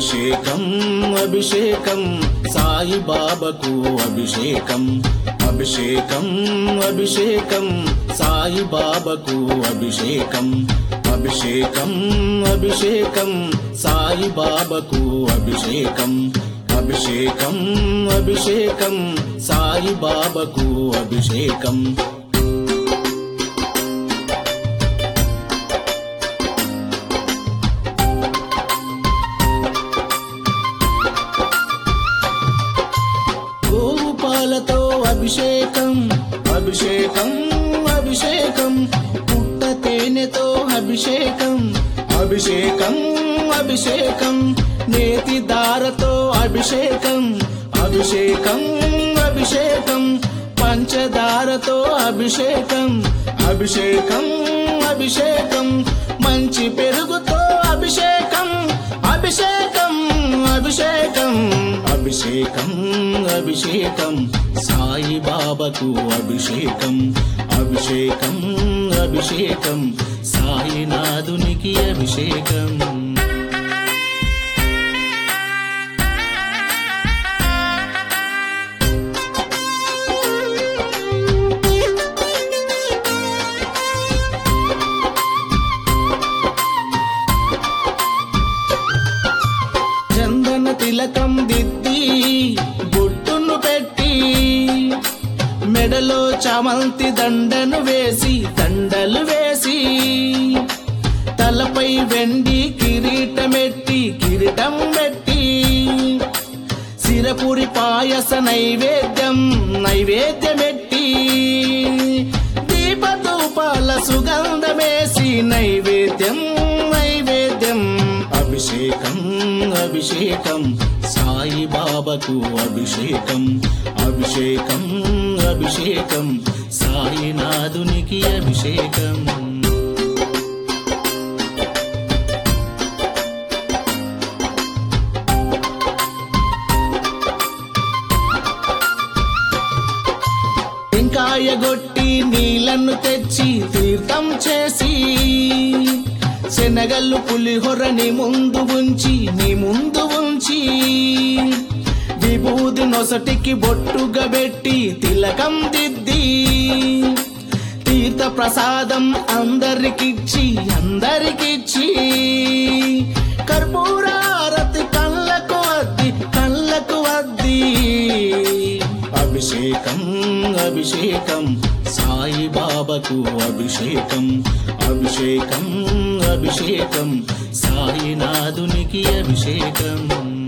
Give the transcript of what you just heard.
అభిషేకం అభిషేకం సాయి బాబాకు అభిషేకం అభిషేకం అభిషేకం సాయి బాబాకు అభిషేకం అభిషేకం అభిషేకం సాయి బాబాకు అభిషేకం అభిషేకం అభిషేకం సాయి బాబాకు అభిషేకం గోవు పాలతో అభిషేకం అభిషేకం అభిషేకం పుట్ట తేనెతో అభిషేకం అభిషేకం అభిషేకం నేతి దారతో అభిషేకం అభిషేకం అభిషేకం పంచదారతో అభిషేకం అభిషేకం అభిషేకం మంచి పెరుగుతో అభిషేకం అభిషేకం అభిషేకం అభిషేకం అభిషేకం సాయి బాబాకు అభిషేకం అభిషేకం అభిషేకం సాయినాథునికి అభిషేకం చందన తిలకం దిద్ది బొట్టును పెట్టి మెడలో చామంతి దండను వేసి దండలు వేసి తలపై వెండి కిరీటమెట్టి కిరీటం పెట్టి సిరపురి పాయస నైవేద్యం నైవేద్యమెట్టి దీపధూపాల సుగంధమేసి నైవేద్యం నైవేద్యం అభిషేకం అభిషేకం సాయి బాబాకు అభిషేకం అభిషేకం అభిషేకం సాయినాథునికి అభిషేకం టెంకాయ గొట్టి నీళ్లను తెచ్చి తీర్థం చేసి శనగల్లు పులిహొరని ముందు ఉంచి నీ ముందు ఉంచి విభూది నొసటికి బొట్టుగా పెట్టి తిలకం దిద్ది తీర్థ ప్రసాదం అందరికిచ్చి అందరికిచ్చి కర్పూరారతి కళ్ళకు అద్ది కళ్ళకు అద్ది అభిషేకం అభిషేకం సాయి బాబాకు అభిషేకం అభిషేకం అభిషేకం సాయినాథునికి అభిషేకం